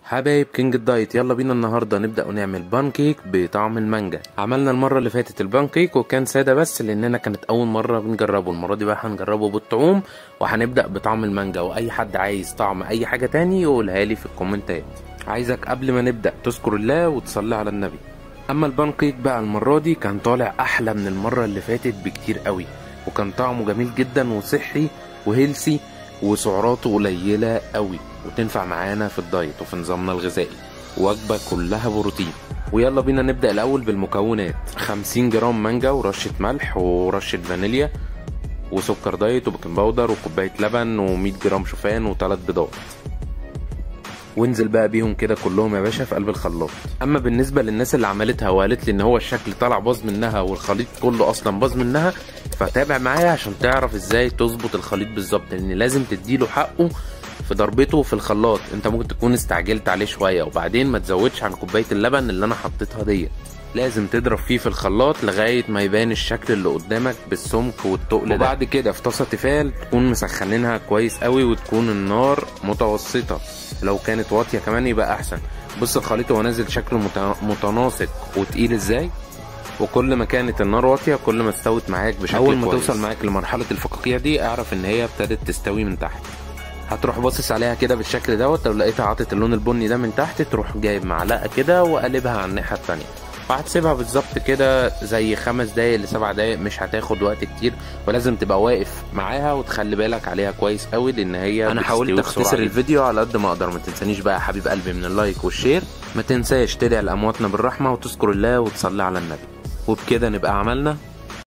حبايب كينج الدايت يلا بينا النهارده نبدا ونعمل بانكيك بطعم المانجا عملنا المره اللي فاتت البانكيك وكان ساده بس لاننا كانت اول مره بنجربه المره دي بقى هنجربه بالطعوم وهنبدا بطعم المانجا واي حد عايز طعم اي حاجه تاني يقولها لي في الكومنتات عايزك قبل ما نبدا تذكر الله وتصلي على النبي اما البانكيك بقى المره دي كان طالع احلى من المره اللي فاتت بكتير قوي وكان طعمه جميل جدا وصحي وهيلسي وسعراته قليله قوي وتنفع معانا في الدايت وفي نظامنا الغذائي وجبة كلها بروتين ويلا بينا نبدأ الأول بالمكونات 50 جرام مانجا ورشة ملح ورشة فانيليا وسكر دايت وبيكنج باودر وكوباية لبن و100 جرام شوفان وثلاث بيضات وانزل بقى بيهم كده كلهم يا باشا في قلب الخلاط اما بالنسبه للناس اللي عملتها وقالت لي ان هو الشكل طلع باظ منها والخليط كله اصلا باظ منها فتابع معايا عشان تعرف ازاي تظبط الخليط بالظبط لان لازم تديله حقه في ضربته في الخلاط انت ممكن تكون استعجلت عليه شويه وبعدين ما تزودش عن كوبايه اللبن اللي انا حطيتها دي لازم تضرب فيه في الخلاط لغايه ما يبان الشكل اللي قدامك بالسمك والتقل ده وبعد كده في طاسه تيفال تكون مسخنينها كويس قوي وتكون النار متوسطه لو كانت واطيه كمان يبقى احسن بص الخليط هو نازل شكله متناسق وتقيل ازاي وكل ما كانت النار واطيه كل ما استوت معاك بشكل اول ما كويس. توصل معاك لمرحله الفقاقيع دي اعرف ان هي ابتدت تستوي من تحت هتروح باصص عليها كده بالشكل دوت لو لقيتها عاطت اللون البني ده من تحت تروح جايب معلقه كده وقلبها على الناحيه التانيه وهتسيبها بالظبط كده زي خمس دقايق لسبع دقايق مش هتاخد وقت كتير ولازم تبقى واقف معاها وتخلي بالك عليها كويس قوي لان هي انا حاولت اختصر الفيديو على قد ما اقدر ما تنسانيش بقى يا حبيب قلبي من اللايك والشير ما تنساش تدعي لامواتنا بالرحمه وتذكر الله وتصلي على النبي وبكده نبقى عملنا